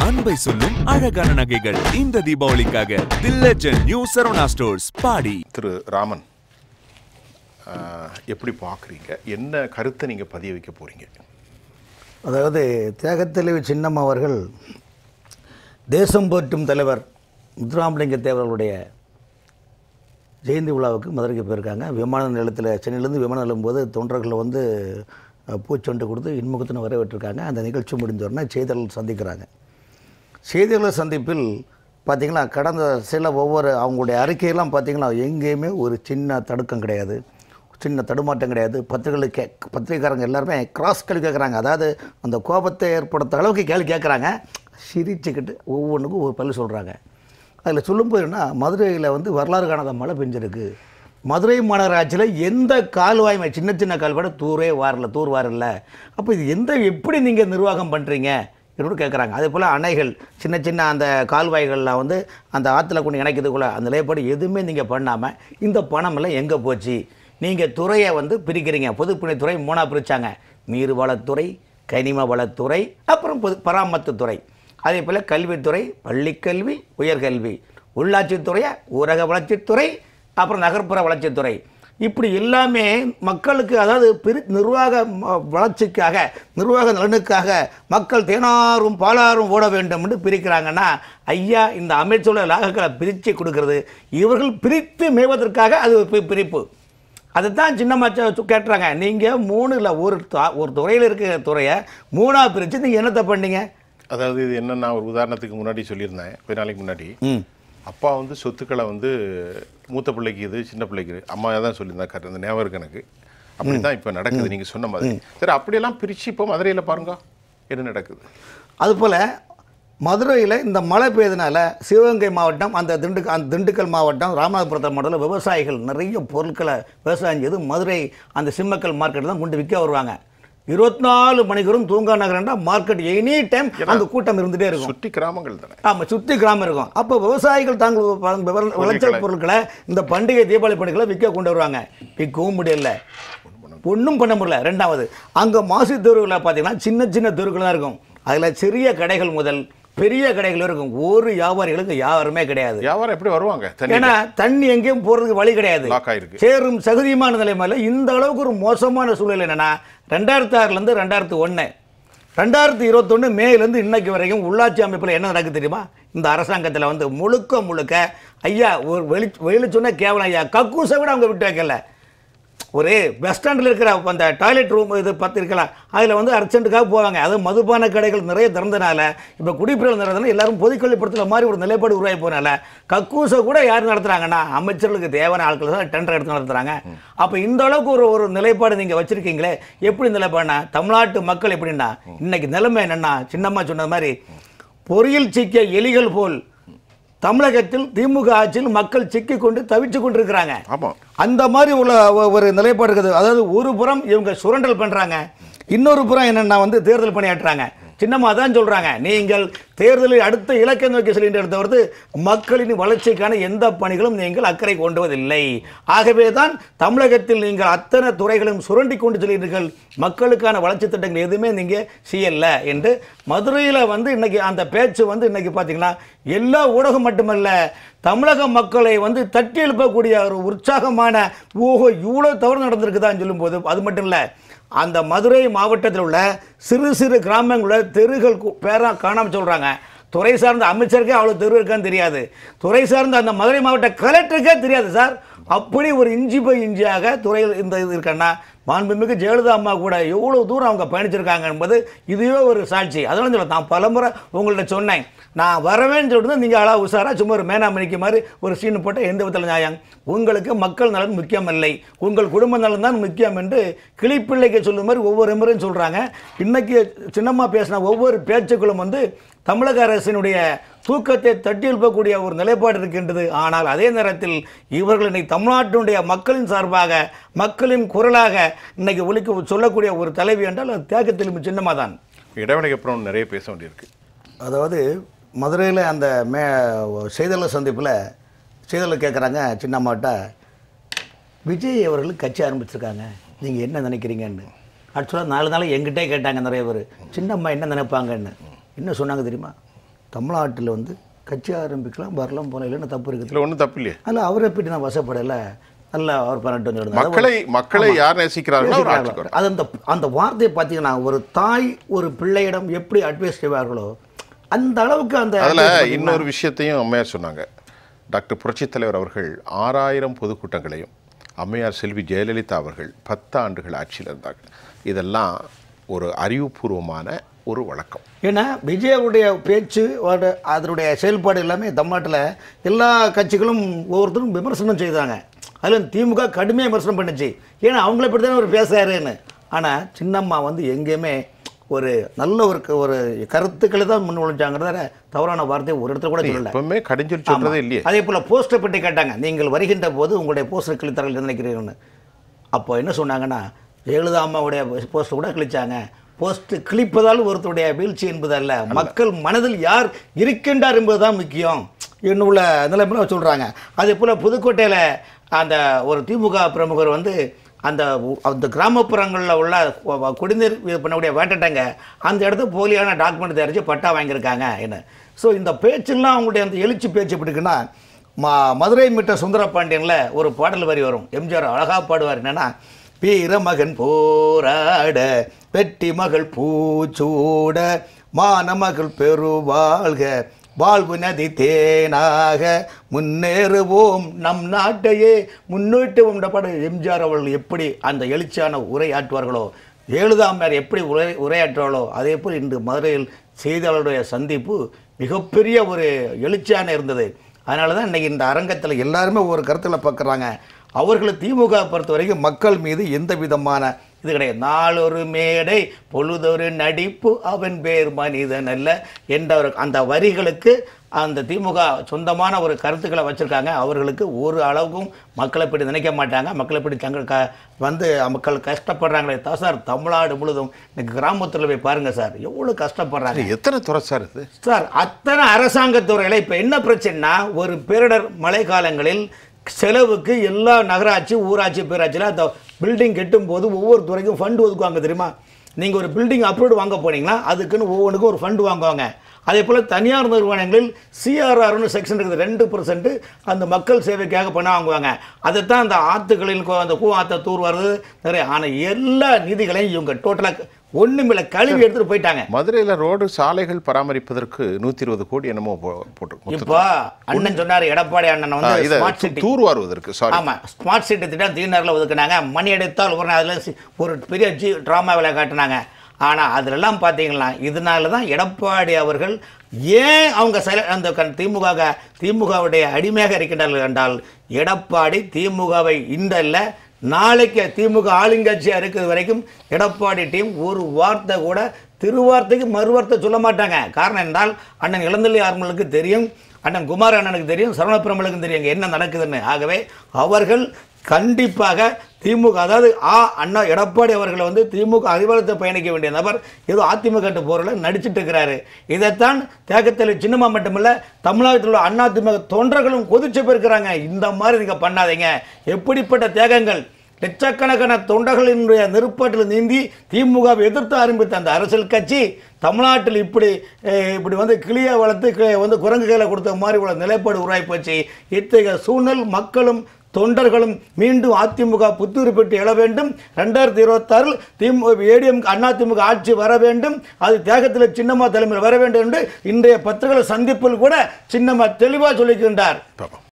அன்பை சொல்லும் அழகான நகைகள் இந்த தீபாவளிக்காக The Legend New Saravana Stores Padi திரு ராமன் ஆஹ், எப்படி பார்க்குறீங்க என்ன கருத்தை நீங்கள் பதிய வைக்க போகிறீங்க அதாவது தியாகத்தலைவி சின்னம் அவர்கள் தேசம் போற்றும் தலைவர் முத்துராமலிங்க தேவர்களுடைய ஜெயந்தி விழாவுக்கு மதுரைக்கு போயிருக்காங்க விமான நிலையத்தில் சென்னையிலேருந்து விமான நிலையம் போது தொண்டர்களை வந்து அஹ், பூச்சொண்டு கொடுத்து இன்முகத்தின வரவேற்றிருக்காங்க அந்த நிகழ்ச்சி முடிஞ்ச உடனே செய்தியாளர்கள் சந்திக்கிறாங்க செய்தியாளர் சந்திப்பில் பார்த்திங்கன்னா கடந்த சில ஒவ்வொரு அவங்களுடைய அறிக்கையெல்லாம் பார்த்திங்கன்னா எங்கேயுமே ஒரு சின்ன தடுக்கம் கிடையாது சின்ன தடுமாட்டம் கிடையாது பத்திரிகைகள் கே பத்திரிகைக்காரங்க எல்லாருமே கிராஸ் கேள்வி கேட்குறாங்க அதாவது அந்த கோபத்தை ஏற்படுத்த அளவுக்கு கேள்வி கேட்குறாங்க சிரிச்சுக்கிட்டு ஒவ்வொன்றுக்கும் ஒரு பல்லு சொல்கிறாங்க அதில் சொல்லும்போது என்ன மதுரையில் வந்து வரலாறு காணாத மழை பெஞ்சிருக்கு மதுரை மாநகராட்சியில் எந்த கால்வாய்மை சின்ன சின்ன கால்வாய் தூரே வாரல தூர் வாரல அப்போ இது எந்த எப்படி நீங்கள் நிர்வாகம் பண்ணுறீங்க என்று கேட்குறாங்க அதே போல் அணைகள் சின்ன சின்ன அந்த கால்வாய்கள்லாம் வந்து அந்த ஆற்றுல கொண்டு இணைக்கிறதுக்குள்ள அந்த நிலைப்பாடு எதுவுமே நீங்கள் பண்ணாமல் இந்த பணமெல்லாம் எங்கே போச்சு நீங்கள் துறையை வந்து பிரிக்கிறீங்க பொதுப்பணித்துறை மூணாக பிரித்தாங்க நீர்வளத்துறை கனிம வளத்துறை அப்புறம் பொது பராமத்துத்துறை அதே போல் கல்வித்துறை பள்ளிக்கல்வி உயர்கல்வி உள்ளாட்சித்துறையை ஊரக வளர்ச்சித்துறை அப்புறம் நகர்ப்புற வளர்ச்சித்துறை இப்படி எல்லாமே மக்களுக்கு அதாவது பிரி நிர்வாக ம- வளர்ச்சிக்காக நிர்வாக நலனுக்காக மக்கள் தேனாரும் பாலாரும் ஓட வேண்டும் என்று பிரிக்கிறாங்கன்னா ஐயா இந்த அமைச்சரோட லாகங்களை பிரித்து கொடுக்கறது இவர்கள் பிரித்து மேய்வதற்காக அது ஒரு பி- பிரிப்பு அதுதான் சின்னம்மா ச- கேட்டுறாங்க நீங்கள் மூணு இல்லை ஒரு த- ஒரு துறையில் இருக்கிற துறையை மூணாக பிரித்து நீங்கள் என்னத்தை பண்ணீங்க அதாவது இது என்ன நான் ஒரு உதாரணத்துக்கு முன்னாடி சொல்லியிருந்தேன் கொஞ்ச நாளைக்கு முன்னாடி ம் அப்பா வந்து சொத்துக்களை வந்து மூத்த பிள்ளைக்கு இது சின்ன பிள்ளைக்கு இது. அம்மா தான் சொல்லியிருந்தா கரெக்ட் அந்த ஞாபகம் இருக்கு எனக்கு அப்படி தான் இப்போ நடக்குது நீங்கள் சொன்ன மாதிரி சரி அப்படியெல்லாம் பிரித்து இப்போ மதுரையில் பாருங்க என்ன நடக்குது அதுபோல் மதுரையில் இந்த மழை பெய்தனால சிவகங்கை மாவட்டம் அந்த திண்டுக்கல் அந்த திண்டுக்கல் மாவட்டம் ராமநாதபுரத்தில் மாவட்டத்தில் விவசாயிகள் நிறைய பொருட்களை விவசாயம் செய்து மதுரை அந்த சிம்மக்கல் மார்க்கெட்டில் தான் கொண்டு விற்க வருவாங்க இருபத்தி நாலு மணிக்கூறும் தூங்கா நகரம்னா மார்க்கெட் எனி டைம் அங்கே கூட்டம் இருந்துகிட்டே இருக்கும் சுற்றி கிராமங்கள் தானே ஆமாம் சுற்றி கிராமம் இருக்கும் அப்போ விவசாயிகள் தாங்கள் வ- விவர- விளைச்சல் பொருட்களை இந்த பண்டிகை தீபாவளி பண்டிகைகளை விற்க கொண்டு வருவாங்க விற்கவும் முடியல ஒன்றும் பண்ண முடியல ரெண்டாவது அங்கே மாசு தெருவில் பார்த்தீங்கன்னா சின்ன சின்ன தெருக்கள் தான் இருக்கும் அதில் சிறிய கடைகள் முதல் பெரிய கடைகள் இருக்கும் ஒரு வியாபாரிகளுக்கு யாருமே கிடையாது வியாபாரம் எப்படி வருவாங்க தண்ணி ஏன்னா தண்ணி எங்கேயும் போகிறதுக்கு வழி கிடையாது லாக் ஆயிருக்கு சேரும் சகதியுமான நிலைமையில் இந்த அளவுக்கு ஒரு மோசமான சூழ்நிலை என்னன்னா ரெண்டாயிரத்தி ஆறுலேருந்து ரெண்டாயிரத்தி ஒன்று ரெண்டாயிரத்தி இருபத்தொன்று மேலேருந்து இன்னைக்கு வரைக்கும் உள்ளாட்சி அமைப்பில் என்ன நடக்குது தெரியுமா இந்த அரசாங்கத்தில் வந்து முழுக்க முழுக்க ஐயா ஒரு வெளி வெளி சொன்ன கேவலம் ஐயா கக்கூசை கூட அவங்க விட்டு வைக்கல ஒரு பஸ் ஸ்டாண்டில் இருக்கிற அந்த டாய்லெட் ரூம் இது பத்து இருக்கலாம் அதில் வந்து அர்ஜென்ட்டுக்காக போவாங்க அதுவும் மதுபான கடைகள் நிறைய திறந்தனால இப்போ குடிப்பிரல் நிறையதுனால எல்லாரும் பொதுக்கல்விப்படுத்துகிற மாதிரி ஒரு நிலைப்பாடு உருவாகி போனால கக்கூசை கூட யார் நடத்துகிறாங்கன்னா அமைச்சர்களுக்கு தேவையான ஆட்கள் தான் டெண்டர் எடுத்து நடத்துகிறாங்க அப்போ இந்த அளவுக்கு ஒரு ஒரு நிலைப்பாடு நீங்கள் வச்சுருக்கீங்களே எப்படி நிலைப்பாடுனா தமிழ்நாட்டு மக்கள் எப்படின்னா இன்னைக்கு நிலைமை என்னென்னா சின்னம்மா சொன்ன மாதிரி பொறியில் சிக்கிய எலிகள் போல் தமிழகத்தில் திமுக ஆட்சியில் மக்கள் சிக்கிக் கொண்டு தவிச்சு கொண்டிருக்கிறாங்க ஆமாம் அந்த மாதிரி உள்ள ஒ- ஒரு நிலைப்பாடு இருக்குது அதாவது ஒரு புறம் இவங்க சுரண்டல் பண்ணுறாங்க இன்னொரு புறம் என்னென்னா வந்து தேர்தல் பணியாற்றுறாங்க சின்னம்மா தான் சொல்கிறாங்க நீங்கள் தேர்தலில் அடுத்த இலக்கை நோக்கி செல்கின்ற தவிர்த்து மக்களின் வளர்ச்சிக்கான எந்த பணிகளும் நீங்கள் அக்கறை கொண்டுவதில்லை ஆகவே தான் தமிழகத்தில் நீங்கள் அத்தனை துறைகளையும் சுரண்டி கொண்டு செல்கிறீர்கள் மக்களுக்கான வளர்ச்சி திட்டங்கள் எதுவுமே நீங்கள் செய்யல என்று மதுரையில் வந்து இன்னைக்கு அந்த பேச்சு வந்து இன்னைக்கு பார்த்தீங்கன்னா எல்லா ஊடகம் மட்டுமல்ல தமிழக மக்களை வந்து தட்டி எழுப்பக்கூடிய ஒரு உற்சாகமான ஓஹோ இவ்வளோ தவறு நடந்திருக்குதான்னு சொல்லும்போது அது மட்டும் இல்லை அந்த மதுரை மாவட்டத்தில் உள்ள சிறு சிறு கிராமங்களில் தெருகள் கு- பேரா காணாமல் சொல்கிறாங்க துறை சார்ந்த அமைச்சருக்கே அவ்வளோ தெரு இருக்கான்னு தெரியாது துறை சார்ந்த அந்த மதுரை மாவட்ட கலெக்டருக்கே தெரியாது சார் அப்படி ஒரு இஞ்சி பை இஞ்சியாக துறையில் இந்த இது இருக்கன்னா மாண்புமிகு ஜெயலலிதா அம்மா கூட எவ்வளோ தூரம் அவங்க பயணிச்சிருக்காங்க என்பது இதுவே ஒரு சாட்சி அதனால சொல்ல நான் பலமுறை உங்கள்ட்ட சொன்னேன் நான் வரவேன்னு சொல்லிட்டு நீங்கள் அழகா உஷாரா சும்மா ஒரு மேனாமணிக்கு மாதிரி ஒரு சீன் போட்ட எந்த விதத்தில் நியாயம் உங்களுக்கு மக்கள் நலன் முக்கியம் இல்லை உங்கள் குடும்ப நலன் தான் முக்கியம் என்று கிளிப்பிள்ளைக்கு சொல்லும் மாதிரி ஒவ்வொரு முறையும் சொல்கிறாங்க இன்னைக்கு சின்னம்மா பேசின ஒவ்வொரு பேச்சுக்களும் வந்து தமிழக அரசினுடைய தூக்கத்தை தட்டி எழுப்பக்கூடிய ஒரு நிலைப்பாடு இருக்கின்றது ஆனால் அதே நேரத்தில் இவர்கள் இன்னைக்கு தமிழ்நாட்டினுடைய மக்களின் சார்பாக மக்களின் குரலாக இன்னைக்கு ஒலிக்க சொல்லக்கூடிய ஒரு தலைவி என்றால் அது தியாகத்தில் சின்னமாக தான் இடைவெளிக்கு அப்புறம் நிறைய பேச வேண்டியிருக்கு அதாவது மதுரையில் அந்த மே செய்தியாளர் சந்திப்பில் செய்தியாளர் கேட்குறாங்க சின்னம்மாட்ட விஜய் அவர்கள் கட்சி ஆரம்பிச்சிருக்காங்க நீங்கள் என்ன நினைக்கிறீங்கன்னு ஆக்சுவலாக நாலு நாள் எங்கிட்டே கேட்டாங்க நிறைய பேர் சின்னம்மா என்ன நினைப்பாங்கன்னு என்ன சொன்னாங்க தெரியுமா தமிழ்நாட்டில் வந்து கட்சி ஆரம்பிக்கலாம் வரலாம் போகலாம் இல்லைன்னு தப்பு இருக்குது இதில் ஒன்றும் தப்பு இல்லையே அதில் அவரை பற்றி நான் வசப்படலை நல்லா அவர் பண்ணிட்டு வந்து எழுதினாரு. மக்களை மக்களை யார் நேசிக்கிறார்களோ அவர் ஆட்சிக்கு வரும். அது அந்த அந்த வார்த்தையை பார்த்தீங்கன்னா ஒரு தாய் ஒரு பிள்ளையிடம் எப்படி அட்வைஸ் செய்வார்களோ அந்த அளவுக்கு அந்த அதில் advice பார்த்தீங்கன்னா, இன்னொரு விஷயத்தையும் அம்மையார் சொன்னாங்க டாக்டர் புரட்சித் தலைவர் அவர்கள் ஆறாயிரம் பொதுக்கூட்டங்களையும் அம்மையார் செல்வி ஜெயலலிதா அவர்கள் பத்து ஆண்டுகள் ஆட்சியில் இருந்தாங்க இதெல்லாம் ஒரு அறிவுபூர்வமான ஒரு வழக்கம் ஏன்னா விஜயவுடைய பேச்சு அவருடைய- அதனுடைய செயல்பாடு எல்லாமே தமிழ்நாட்டில் எல்லா கட்சிகளும் ஒவ்வொருத்தரும் விமர்சனம் செய்தாங்க அதில் திமுக கடுமையாக விமர்சனம் பண்ணுச்சு ஏன்னா அவங்கள பற்றி தானே அவர் பேசுறாருன்னு ஆனால் சின்னம்மா வந்து எங்கேயுமே ஒரு நல்ல ஒரு க- ஒரு கருத்துக்களை தான் முன் ஒழிச்சாங்கிறத தவறான வார்த்தையை ஒரு இடத்துல கூட சொல்லல எப்பவுமே கடிஞ்சொல் சொல்றதே இல்லையே அதே போல் போஸ்டர் பற்றி கேட்டாங்க நீங்கள் வருகின்ற போது உங்களுடைய போஸ்டர் கிழித்தார்கள் என்று நினைக்கிறீர்கள்னு அப்போ என்ன சொன்னாங்கன்னா ஜெயலலிதா அம்மாவுடைய போஸ்டர் கூட கிழிச்சாங்க போஸ்ட் கிழிப்பதால் ஒருத்தருடைய வீழ்ச்சி என்பதல்ல மக்கள் மனதில் யார் இருக்கின்றார் என்பதுதான் முக்கியம் என்னுள்ள நிலைமையில சொல்கிறாங்க அதே போல் புதுக்கோட்டையில் அந்த ஒரு திமுக பிரமுகர் வந்து அந்த உ- அந்த கிராமப்புறங்களில் உள்ள கு- குடிநீர் இது பண்ணக்கூடிய வேட்டட்டங்க அந்த இடத்துல போலியான டாக்குமெண்ட் தயாரித்து பட்டா வாங்கியிருக்காங்க என்ன ஸோ இந்த பேச்செல்லாம் அவங்களுடைய அந்த எழுச்சி பேச்சு எப்படி இருக்குன்னா ம மதுரை மீட்ட சுந்தரபாண்டியனில் ஒரு பாடல் வரி வரும் எம்ஜிஆர் அழகாக பாடுவார் என்னன்னா வீரமகன் போராட வெற்றி மகள் பூச்சூட மானமகள் பெருவாழ்க வாழ்வு நதி தேனாக முன்னேறுவோம் நம் நாட்டையே முன்னேற்றுவோம் என்ற பாடல் எம்ஜிஆர் அவர்கள் எப்படி அந்த எழுச்சியான உரையாற்றுவார்களோ ஜெயலலிதாமையார் எப்படி உரை உரையாற்றுவாளோ அதே போல் இன்று மதுரையில் செய்தியாளருடைய சந்திப்பு மிகப்பெரிய ஒரு எழுச்சியான இருந்தது அதனால தான் இன்றைக்கி இந்த அரங்கத்தில் எல்லாருமே ஒவ்வொரு கருத்தில் பார்க்குறாங்க அவர்களை திமுக பொறுத்த வரைக்கும் மக்கள் மீது எந்த விதமான இது கிடையாது நாளொரு மேடை பொழுதொரு நடிப்பு அவன் பேர் மனிதன் அல்ல என்ற ஒரு அந்த வரிகளுக்கு அந்த திமுக சொந்தமான ஒரு கருத்துக்களை வச்சுருக்காங்க அவர்களுக்கு ஒரு அளவுக்கும் மக்களை இப்படி நினைக்க மாட்டாங்க மக்களை இப்படி தங்கள் க வந்து மக்கள் கஷ்டப்படுறாங்களே தான் சார் தமிழ்நாடு முழுதும் இன்னைக்கு கிராமத்தில் போய் பாருங்கள் சார் எவ்வளோ கஷ்டப்படுறாங்க எத்தனை துறை சார் இது சார் அத்தனை அரசாங்கத் துறையில் இப்போ என்ன பிரச்சனைனா ஒரு பேரிடர் மழை காலங்களில் செலவுக்கு எல்லா நகராட்சி ஊராட்சி பேராட்சியில் அந்த பில்டிங் கட்டும் போது ஒவ்வொரு துறைக்கும் ஃபண்டு ஒதுக்குவாங்க தெரியுமா நீங்கள் ஒரு பில்டிங் அப்ரூவ்டு வாங்க போனீங்கன்னா அதுக்குன்னு ஒவ்வொன்றுக்கும் ஒரு ஃபண்டு வாங்குவாங்க அதே போல் தனியார் நிறுவனங்களில் சிஆர்ஆர்னு செக்ஷன் இருக்குது ரெண்டு பர்சன்ட் அந்த மக்கள் சேவைக்காக பணம் வாங்குவாங்க அதைத்தான் அந்த ஆற்றுகளில் கொ- அந்த கூ ஆற்றை தூர் வர்றது நிறைய ஆனால் எல்லா நிதிகளையும் இவங்க டோட்டலாக ஒன்றுமில்ல கழுவி எடுத்துகிட்டு போயிட்டாங்க மதுரையில் ரோடு சாலைகள் பராமரிப்பதற்கு நூற்றி இருபது கோடி என்னமோ போ- போட்டிருக்கு இப்போ அண்ணன் சொன்னார் எடப்பாடி அண்ணன் வந்து இதை ஸ்மார்ட் சிட்டி தூர்வாருவதற்கு சாரி ஆமா ஸ்மார்ட் சிட்டி திட்டம் தீனரில் ஒதுக்குனாங்க மணி எடுத்தால் ஒரு அதில் சி- ஒரு பெரிய ஜி ட்ராமாவில் காட்டினாங்க ஆனால் அதிலெல்லாம் பார்த்தீங்கன்னா இதனால தான் எடப்பாடி அவர்கள் ஏன் அவங்க சில அந்த கண் திமுக திமுகவுடைய அடிமையாக இருக்கின்றார்கள் என்றால் எடப்பாடி திமுகவை இன்றல்ல நாளைக்கு திமுக ஆளுங்கட்சியாக இருக்கிறது வரைக்கும் எடப்பாடி டீம் ஒரு வார்த்தை கூட திருவார்த்தைக்கு மறுவார்த்தை சொல்ல மாட்டாங்க காரணம் என்றால் அண்ணன் இளந்தள்ளி ஆர்மலுக்கு தெரியும் அண்ணன் குமார் அண்ணனுக்கு தெரியும் சரவணப்பிரமலுக்கும் தெரியும் இங்க என்ன நடக்குதுன்னு ஆகவே அவர்கள் கண்டிப்பாக திமுக அதாவது ஆ அண்ணா எடப்பாடி அவர்களை வந்து திமுக அதிகாரத்தை பயணிக்க வேண்டிய நபர் ஏதோ அதிமுக போரில் நடிச்சிட்டு இருக்கிறாரு இதைத்தான் தேக்கத்தில் சின்னமா மட்டுமில்ல தமிழகத்தில் உள்ள அண்ணா திமுக தொண்டர்களும் கொதிச்சு போயிருக்கிறாங்க இந்த மாதிரி நீங்கள் பண்ணாதீங்க எப்படிப்பட்ட தியாகங்கள் லட்சக்கணக்கான தொண்டர்களினுடைய நெருப்பாட்டில் நீந்தி திமுகவை எதிர்த்து ஆரம்பித்த அந்த அரசியல் கட்சி தமிழ்நாட்டில் இப்படி அஹ், இப்படி வந்து கிளியை வளர்த்து கி- வந்து குரங்கு கையில் கொடுத்த மாதிரி உள்ள நிலைப்பாடு உருவாகி போச்சு இத்தகைய சூழல் மக்களும் தொண்டர்களும் மீண்டும் அதிமுக புத்துயிர் பெற்று எழ வேண்டும் ரெண்டாயிரத்தி இருபத்தாறில் திமுக ஏடிஎம் அதிமுக ஆட்சி வர வேண்டும் அது தியாகத்தில் சின்னம்மா தலைமையில் வர வேண்டும் என்று இன்றைய பத்திரிகை சந்திப்பில் கூட சின்னம்மா தெளிவாக சொல்லிக்கின்றார் பாப்போம்